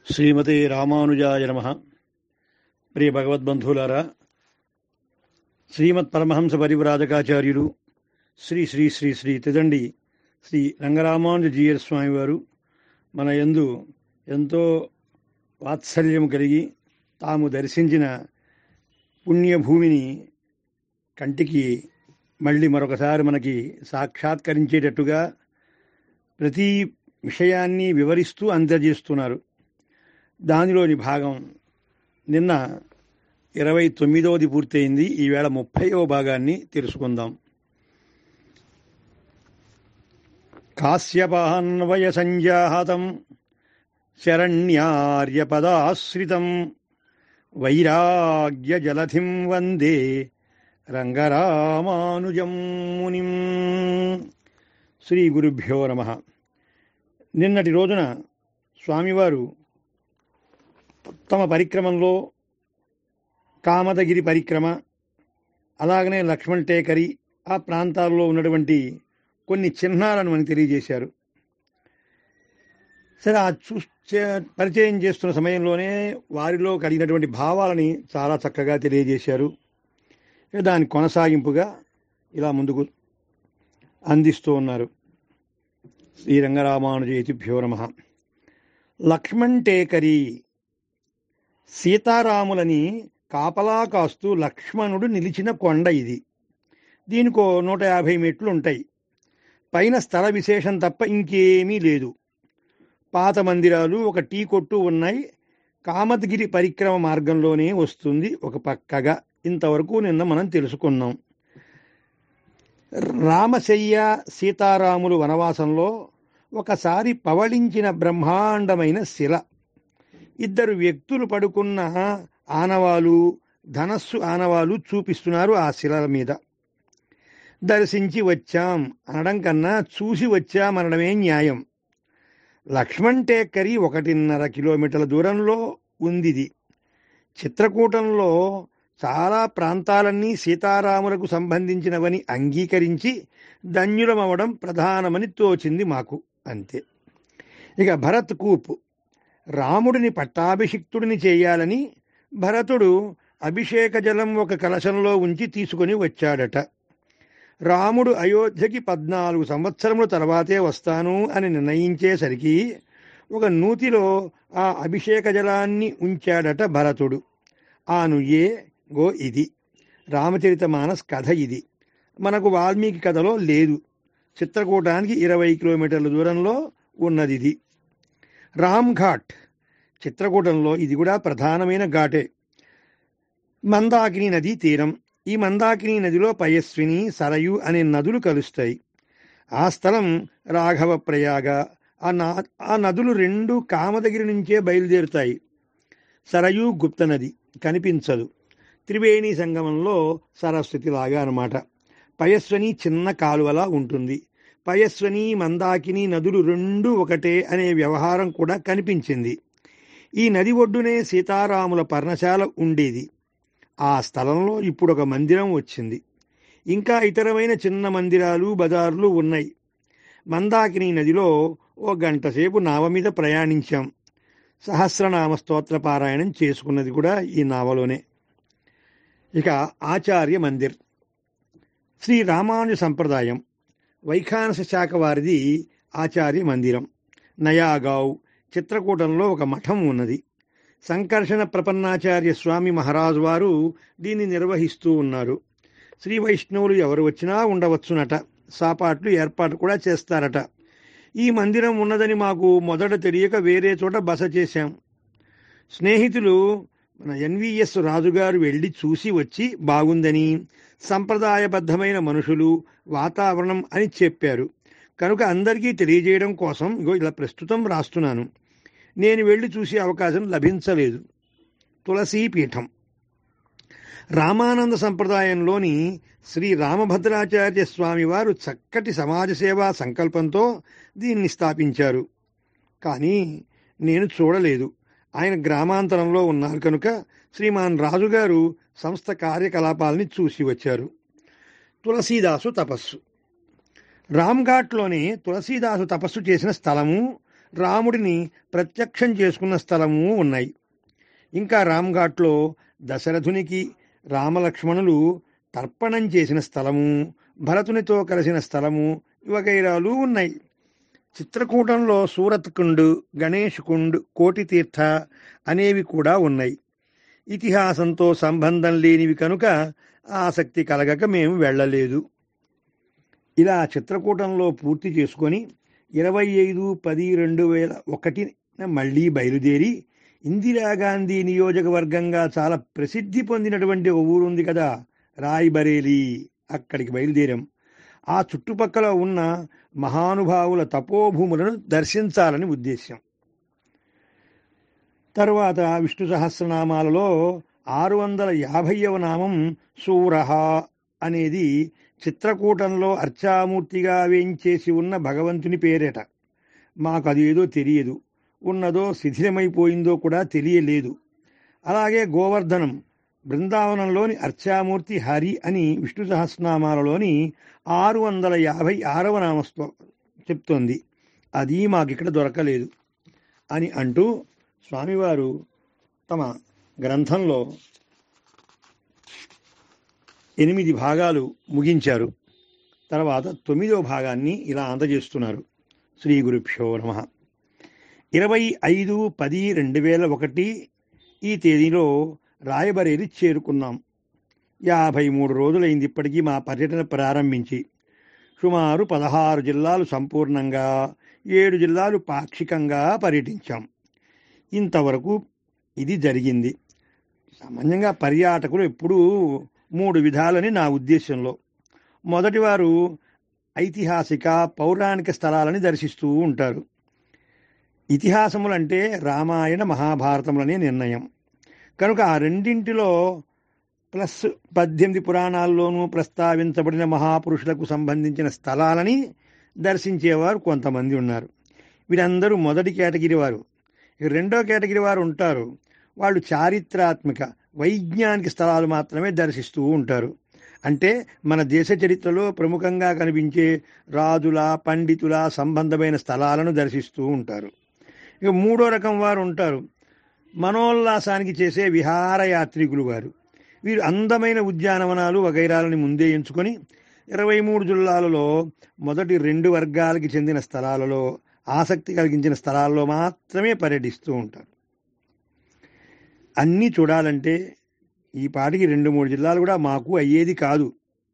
శ్రీమతి రామానుజాయ నమ ప్రియ భగవద్బంధువులారా శ్రీమత్ పరమహంస పరివ్రాజకాచార్యులు శ్రీ శ్రీ శ్రీ శ్రీ తిదండి శ్రీ రంగరామానుజ జీయర్ స్వామి వారు మన యందు ఎంతో వాత్సల్యం కలిగి తాము దర్శించిన పుణ్యభూమిని కంటికి మళ్ళీ మరొకసారి మనకి సాక్షాత్కరించేటట్టుగా ప్రతి విషయాన్ని వివరిస్తూ అందజేస్తున్నారు దానిలోని భాగం నిన్న ఇరవై తొమ్మిదవది పూర్తయింది ఈవేళ ముప్పైవ భాగాన్ని తెలుసుకుందాం కాశ్యపాన్వయ సంజాతం శరణ్యార్యపదాశ్రితం వైరాగ్య జలధిం వందే రంగరామానుజం మునిం శ్రీ గురుభ్యో నమ నిన్నటి రోజున స్వామివారు తమ పరిక్రమంలో కామదగిరి పరిక్రమ అలాగనే లక్ష్మణ్ టేకరి ఆ ప్రాంతాల్లో ఉన్నటువంటి కొన్ని చిహ్నాలను మనకు తెలియజేశారు సరే ఆ చూ పరిచయం చేస్తున్న సమయంలోనే వారిలో కలిగినటువంటి భావాలని చాలా చక్కగా తెలియజేశారు దాని కొనసాగింపుగా ఇలా ముందుకు అందిస్తూ ఉన్నారు శ్రీరంగరామానుజయతిభ్యో నమ లక్ష్మణ్ టేకరి సీతారాములని కాపలా కాస్తూ లక్ష్మణుడు నిలిచిన కొండ ఇది దీనికో నూట యాభై మెట్లు ఉంటాయి పైన స్థల విశేషం తప్ప ఇంకేమీ లేదు పాత మందిరాలు ఒక టీ కొట్టు ఉన్నాయి కామద్గిరి పరిక్రమ మార్గంలోనే వస్తుంది ఒక పక్కగా ఇంతవరకు నిన్న మనం తెలుసుకున్నాం రామశయ్య సీతారాములు వనవాసంలో ఒకసారి పవళించిన బ్రహ్మాండమైన శిల ఇద్దరు వ్యక్తులు పడుకున్న ఆనవాలు ధనస్సు ఆనవాలు చూపిస్తున్నారు ఆ శిలల మీద దర్శించి వచ్చాం అనడం కన్నా చూసి వచ్చామనడమే న్యాయం లక్ష్మణ్ టేక్కరి ఒకటిన్నర కిలోమీటర్ల దూరంలో ఉందిది చిత్రకూటంలో చాలా ప్రాంతాలన్నీ సీతారాములకు సంబంధించినవని అంగీకరించి ధన్యులమవడం ప్రధానమని తోచింది మాకు అంతే ఇక భరత్ కూప్ రాముడిని పట్టాభిషిక్తుడిని చేయాలని భరతుడు అభిషేక జలం ఒక కలశంలో ఉంచి తీసుకొని వచ్చాడట రాముడు అయోధ్యకి పద్నాలుగు సంవత్సరముల తర్వాతే వస్తాను అని నిర్ణయించేసరికి ఒక నూతిలో ఆ అభిషేక జలాన్ని ఉంచాడట భరతుడు ఆ నుయ్యే గో ఇది రామచరిత మానస్ కథ ఇది మనకు వాల్మీకి కథలో లేదు చిత్రకూటానికి ఇరవై కిలోమీటర్ల దూరంలో ఉన్నది ఇది రామ్ ఘాట్ చిత్రకూటంలో ఇది కూడా ప్రధానమైన ఘాటే మందాకిని నది తీరం ఈ మందాకిని నదిలో పయస్విని సరయు అనే నదులు కలుస్తాయి ఆ స్థలం రాఘవ ప్రయాగ ఆ నా ఆ నదులు రెండు కామదగిరి నుంచే బయలుదేరుతాయి సరయు గుప్త నది కనిపించదు త్రివేణి సంగమంలో సరస్వతి లాగా అనమాట పయస్వని చిన్న కాలువలా ఉంటుంది పయస్వని మందాకిని నదులు రెండు ఒకటే అనే వ్యవహారం కూడా కనిపించింది ఈ నది ఒడ్డునే సీతారాముల పర్ణశాల ఉండేది ఆ స్థలంలో ఇప్పుడు ఒక మందిరం వచ్చింది ఇంకా ఇతరమైన చిన్న మందిరాలు బజార్లు ఉన్నాయి మందాకిని నదిలో ఓ గంట సేపు నావ మీద ప్రయాణించాం సహస్రనామ స్తోత్ర పారాయణం చేసుకున్నది కూడా ఈ నావలోనే ఇక ఆచార్య మందిర్ శ్రీ రామానుజ సంప్రదాయం వైఖానస శాఖ వారిది ఆచార్య మందిరం నయాగావ్ చిత్రకూటంలో ఒక మఠం ఉన్నది సంకర్షణ ప్రపన్నాచార్య స్వామి మహారాజు వారు దీన్ని నిర్వహిస్తూ ఉన్నారు శ్రీ వైష్ణవులు ఎవరు వచ్చినా ఉండవచ్చునట సాపాట్లు ఏర్పాటు కూడా చేస్తారట ఈ మందిరం ఉన్నదని మాకు మొదట తెలియక వేరే చోట బస చేశాం స్నేహితులు మన ఎన్విఎస్ రాజుగారు వెళ్ళి చూసి వచ్చి బాగుందని సంప్రదాయబద్ధమైన మనుషులు వాతావరణం అని చెప్పారు కనుక అందరికీ తెలియజేయడం కోసం ఇగో ఇలా ప్రస్తుతం రాస్తున్నాను నేను వెళ్ళి చూసే అవకాశం లభించలేదు తులసీ పీఠం రామానంద సంప్రదాయంలోని శ్రీ రామభద్రాచార్య స్వామి వారు చక్కటి సమాజ సేవా సంకల్పంతో దీన్ని స్థాపించారు కానీ నేను చూడలేదు ఆయన గ్రామాంతరంలో ఉన్నారు కనుక శ్రీమాన్ రాజుగారు సంస్థ కార్యకలాపాలని చూసి వచ్చారు తులసీదాసు తపస్సు రామ్ఘాట్లోనే తులసీదాసు తపస్సు చేసిన స్థలము రాముడిని ప్రత్యక్షం చేసుకున్న స్థలము ఉన్నాయి ఇంకా రామ్ఘాట్లో దశరథునికి రామలక్ష్మణులు తర్పణం చేసిన స్థలము భరతునితో కలిసిన స్థలము వగైరాలు ఉన్నాయి చిత్రకూటంలో సూరత్ కుండ్ గణేష్ కుండ్ కోటి తీర్థ అనేవి కూడా ఉన్నాయి ఇతిహాసంతో సంబంధం లేనివి కనుక ఆసక్తి కలగక మేము వెళ్ళలేదు ఇలా చిత్రకూటంలో పూర్తి చేసుకొని ఇరవై ఐదు పది రెండు వేల ఒకటిన మళ్ళీ బయలుదేరి ఇందిరాగాంధీ నియోజకవర్గంగా చాలా ప్రసిద్ధి పొందినటువంటి ఒక ఊరు ఉంది కదా రాయ్బరేలీ అక్కడికి బయలుదేరాం ఆ చుట్టుపక్కల ఉన్న మహానుభావుల తపోభూములను దర్శించాలని ఉద్దేశ్యం తరువాత విష్ణు సహస్రనామాలలో ఆరు వందల యాభైవ నామం సూరహ అనేది చిత్రకూటంలో అర్చామూర్తిగా వేయించేసి ఉన్న భగవంతుని పేరేట మాకు అదేదో తెలియదు ఉన్నదో శిథిలమైపోయిందో కూడా తెలియలేదు అలాగే గోవర్ధనం బృందావనంలోని అర్చామూర్తి హరి అని విష్ణు సహస్రనామాలలోని ఆరు వందల యాభై ఆరవ నామస్తో చెప్తోంది అది మాకిక్కడ దొరకలేదు అని అంటూ స్వామివారు తమ గ్రంథంలో ఎనిమిది భాగాలు ముగించారు తర్వాత తొమ్మిదో భాగాన్ని ఇలా అందజేస్తున్నారు శ్రీ గురుభ్యో నమ ఇరవై ఐదు పది రెండు వేల ఒకటి ఈ తేదీలో రాయబరేలి చేరుకున్నాం యాభై మూడు రోజులైంది ఇప్పటికీ మా పర్యటన ప్రారంభించి సుమారు పదహారు జిల్లాలు సంపూర్ణంగా ఏడు జిల్లాలు పాక్షికంగా పర్యటించాం ఇంతవరకు ఇది జరిగింది సామాన్యంగా పర్యాటకులు ఎప్పుడూ మూడు విధాలని నా ఉద్దేశంలో మొదటివారు ఐతిహాసిక పౌరాణిక స్థలాలని దర్శిస్తూ ఉంటారు ఇతిహాసములంటే రామాయణ మహాభారతములనే నిర్ణయం కనుక ఆ రెండింటిలో ప్లస్ పద్దెనిమిది పురాణాల్లోనూ ప్రస్తావించబడిన మహాపురుషులకు సంబంధించిన స్థలాలని దర్శించేవారు కొంతమంది ఉన్నారు వీరందరూ మొదటి కేటగిరీ వారు ఇక రెండో కేటగిరీ వారు ఉంటారు వాళ్ళు చారిత్రాత్మక వైజ్ఞానిక స్థలాలు మాత్రమే దర్శిస్తూ ఉంటారు అంటే మన దేశ చరిత్రలో ప్రముఖంగా కనిపించే రాజుల పండితుల సంబంధమైన స్థలాలను దర్శిస్తూ ఉంటారు ఇక మూడో రకం వారు ఉంటారు మనోల్లాసానికి చేసే విహారయాత్రికులు వారు వీరు అందమైన ఉద్యానవనాలు వగైరాలని ముందే ఎంచుకొని ఇరవై మూడు జిల్లాలలో మొదటి రెండు వర్గాలకి చెందిన స్థలాలలో ఆసక్తి కలిగించిన స్థలాల్లో మాత్రమే పర్యటిస్తూ ఉంటారు అన్నీ చూడాలంటే ఈ పాటికి రెండు మూడు జిల్లాలు కూడా మాకు అయ్యేది కాదు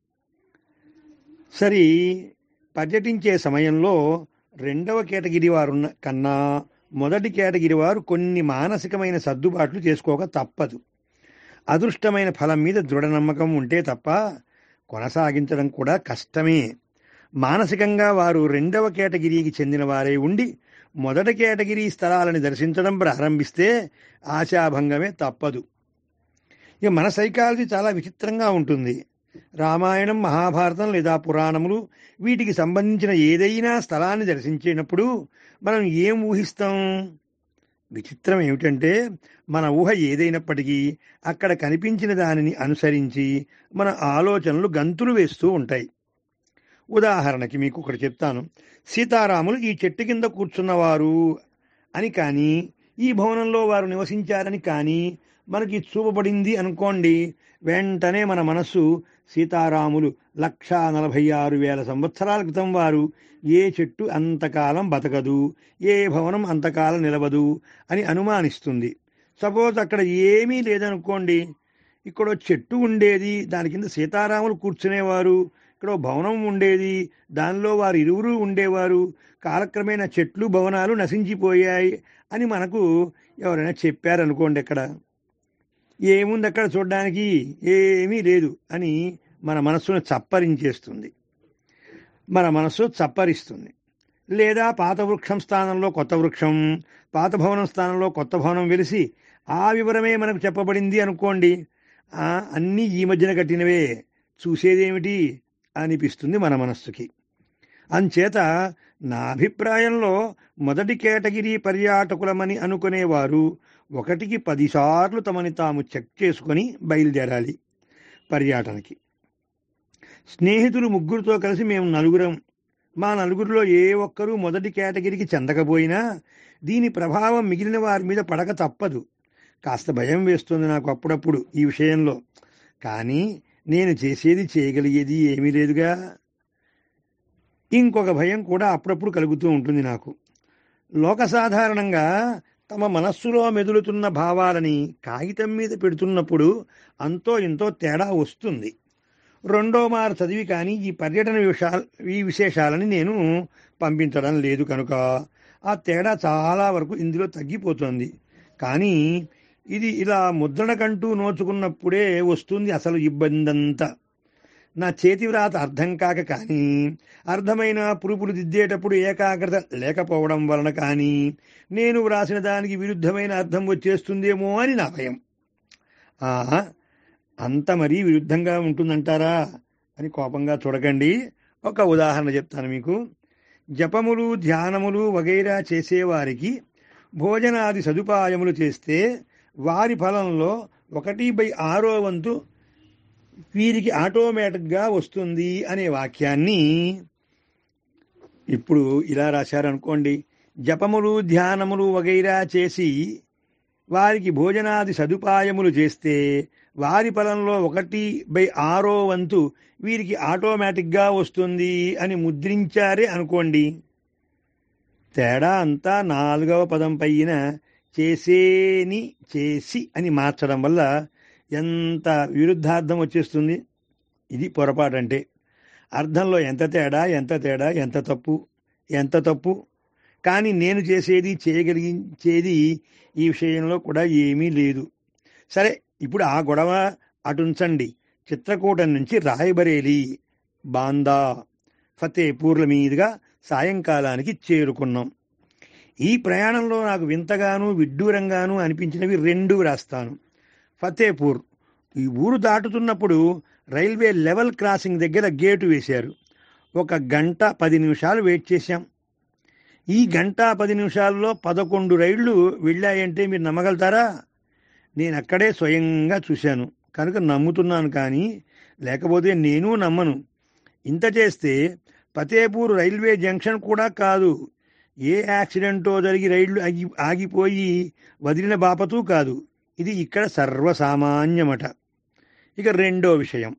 సరి పర్యటించే సమయంలో రెండవ కేటగిరీ వారున్న కన్నా మొదటి కేటగిరీ వారు కొన్ని మానసికమైన సర్దుబాట్లు చేసుకోక తప్పదు అదృష్టమైన ఫలం మీద దృఢ నమ్మకం ఉంటే తప్ప కొనసాగించడం కూడా కష్టమే మానసికంగా వారు రెండవ కేటగిరీకి చెందిన వారే ఉండి మొదటి కేటగిరీ స్థలాలను దర్శించడం ప్రారంభిస్తే ఆశాభంగమే తప్పదు ఇక మన సైకాలజీ చాలా విచిత్రంగా ఉంటుంది రామాయణం మహాభారతం లేదా పురాణములు వీటికి సంబంధించిన ఏదైనా స్థలాన్ని దర్శించేటప్పుడు మనం ఏం ఊహిస్తాం విచిత్రం ఏమిటంటే మన ఊహ ఏదైనప్పటికీ అక్కడ కనిపించిన దానిని అనుసరించి మన ఆలోచనలు గంతులు వేస్తూ ఉంటాయి ఉదాహరణకి మీకు ఒకటి చెప్తాను సీతారాములు ఈ చెట్టు కింద కూర్చున్నవారు అని కానీ ఈ భవనంలో వారు నివసించారని కానీ మనకి చూపబడింది అనుకోండి వెంటనే మన మనస్సు సీతారాములు లక్షా నలభై ఆరు వేల సంవత్సరాల క్రితం వారు ఏ చెట్టు అంతకాలం బతకదు ఏ భవనం అంతకాలం నిలవదు అని అనుమానిస్తుంది సపోజ్ అక్కడ ఏమీ లేదనుకోండి ఇక్కడ చెట్టు ఉండేది దాని కింద సీతారాములు కూర్చునేవారు ఇక్కడ భవనం ఉండేది దానిలో వారు ఇరువురు ఉండేవారు కాలక్రమేణా చెట్లు భవనాలు నశించిపోయాయి అని మనకు ఎవరైనా చెప్పారనుకోండి అక్కడ ఏముంది అక్కడ చూడడానికి ఏమీ లేదు అని మన మనస్సును చప్పరించేస్తుంది మన మనస్సు చప్పరిస్తుంది లేదా పాత వృక్షం స్థానంలో కొత్త వృక్షం పాత భవనం స్థానంలో కొత్త భవనం వెలిసి ఆ వివరమే మనకు చెప్పబడింది అనుకోండి అన్నీ ఈ మధ్యన కట్టినవే చూసేదేమిటి అనిపిస్తుంది మన మనస్సుకి అంచేత నా అభిప్రాయంలో మొదటి కేటగిరీ పర్యాటకులమని అనుకునేవారు ఒకటికి పదిసార్లు తమని తాము చెక్ చేసుకొని బయలుదేరాలి పర్యటనకి స్నేహితులు ముగ్గురితో కలిసి మేము నలుగురం మా నలుగురిలో ఏ ఒక్కరూ మొదటి కేటగిరీకి చెందకపోయినా దీని ప్రభావం మిగిలిన వారి మీద పడక తప్పదు కాస్త భయం వేస్తుంది నాకు అప్పుడప్పుడు ఈ విషయంలో కానీ నేను చేసేది చేయగలిగేది ఏమీ లేదుగా ఇంకొక భయం కూడా అప్పుడప్పుడు కలుగుతూ ఉంటుంది నాకు లోక సాధారణంగా తమ మనస్సులో మెదులుతున్న భావాలని కాగితం మీద పెడుతున్నప్పుడు అంతో ఇంతో తేడా వస్తుంది రెండో మారు చదివి కానీ ఈ పర్యటన విషయాల ఈ విశేషాలని నేను పంపించడం లేదు కనుక ఆ తేడా చాలా వరకు ఇందులో తగ్గిపోతుంది కానీ ఇది ఇలా ముద్రణకంటూ నోచుకున్నప్పుడే వస్తుంది అసలు ఇబ్బంది అంతా నా చేతి వ్రాత అర్థం కాక కానీ అర్థమైన పురుపులు దిద్దేటప్పుడు ఏకాగ్రత లేకపోవడం వలన కానీ నేను వ్రాసిన దానికి విరుద్ధమైన అర్థం వచ్చేస్తుందేమో అని నా భయం ఆ, అంత మరీ విరుద్ధంగా ఉంటుందంటారా అని కోపంగా చూడకండి ఒక ఉదాహరణ చెప్తాను మీకు జపములు ధ్యానములు వగైరా చేసేవారికి భోజనాది సదుపాయములు చేస్తే వారి ఫలంలో ఒకటి బై ఆరో వంతు వీరికి ఆటోమేటిక్గా వస్తుంది అనే వాక్యాన్ని ఇప్పుడు ఇలా రాశారనుకోండి జపములు ధ్యానములు వగైరా చేసి వారికి భోజనాది సదుపాయములు చేస్తే వారి ఫలంలో ఒకటి బై ఆరో వంతు వీరికి ఆటోమేటిక్గా వస్తుంది అని ముద్రించారే అనుకోండి తేడా అంతా నాలుగవ పదం పైన చేసేని చేసి అని మార్చడం వల్ల ఎంత విరుద్ధార్థం వచ్చేస్తుంది ఇది పొరపాటు అంటే అర్థంలో ఎంత తేడా ఎంత తేడా ఎంత తప్పు ఎంత తప్పు కానీ నేను చేసేది చేయగలిగించేది ఈ విషయంలో కూడా ఏమీ లేదు సరే ఇప్పుడు ఆ గొడవ అటుంచండి చిత్రకూటం నుంచి రాయబరేలి బాందా ఫతేపూర్ల మీదుగా సాయంకాలానికి చేరుకున్నాం ఈ ప్రయాణంలో నాకు వింతగాను విడ్డూరంగాను అనిపించినవి రెండు రాస్తాను ఫతేపూర్ ఈ ఊరు దాటుతున్నప్పుడు రైల్వే లెవెల్ క్రాసింగ్ దగ్గర గేటు వేశారు ఒక గంట పది నిమిషాలు వెయిట్ చేశాం ఈ గంట పది నిమిషాల్లో పదకొండు రైళ్లు వెళ్ళాయంటే మీరు నమ్మగలుగుతారా నేను అక్కడే స్వయంగా చూశాను కనుక నమ్ముతున్నాను కానీ లేకపోతే నేను నమ్మను ఇంత చేస్తే ఫతేపూర్ రైల్వే జంక్షన్ కూడా కాదు ఏ యాక్సిడెంటో జరిగి రైళ్లు ఆగి ఆగిపోయి వదిలిన బాపతూ కాదు ఇది ఇక్కడ సర్వసామాన్యమట ఇక రెండో విషయం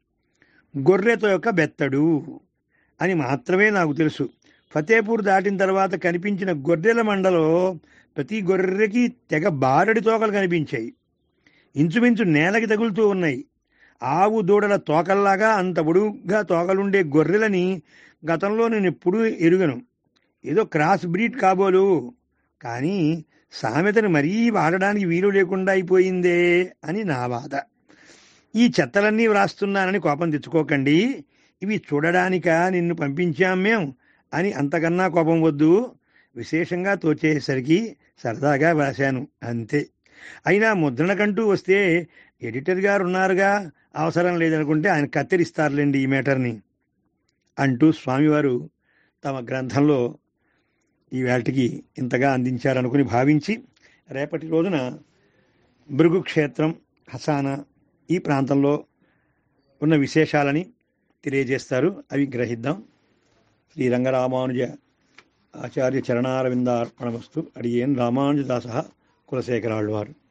గొర్రెతో యొక్క బెత్తడు అని మాత్రమే నాకు తెలుసు ఫతేపూర్ దాటిన తర్వాత కనిపించిన గొర్రెల మండలో ప్రతి గొర్రెకి తెగ బారడి తోకలు కనిపించాయి ఇంచుమించు నేలకి తగులుతూ ఉన్నాయి ఆవు దూడల తోకల్లాగా అంత పొడుగ్గా తోకలుండే గొర్రెలని గతంలో నేను ఎప్పుడూ ఎరుగను ఏదో క్రాస్ బ్రీడ్ కాబోలు కానీ సామెతను మరీ వాడడానికి వీలు లేకుండా అయిపోయిందే అని నా బాధ ఈ చెత్తలన్నీ వ్రాస్తున్నానని కోపం తెచ్చుకోకండి ఇవి చూడడానికా నిన్ను పంపించాం మేం అని అంతకన్నా కోపం వద్దు విశేషంగా తోచేసరికి సరదాగా వ్రాశాను అంతే అయినా ముద్రణకంటూ వస్తే ఎడిటర్ గారు ఉన్నారుగా అవసరం లేదనుకుంటే ఆయన కత్తిరిస్తారులేండి ఈ మేటర్ని అంటూ స్వామివారు తమ గ్రంథంలో ఈ వేళటికి ఇంతగా అందించారనుకుని భావించి రేపటి రోజున భృగు క్షేత్రం హసానా ఈ ప్రాంతంలో ఉన్న విశేషాలని తెలియజేస్తారు అవి గ్రహిద్దాం శ్రీ రంగరామానుజ ఆచార్య చరణారవిందార్పణమస్తు అడియేన్ రామానుజదాస కులశేఖరాళ్ళు వారు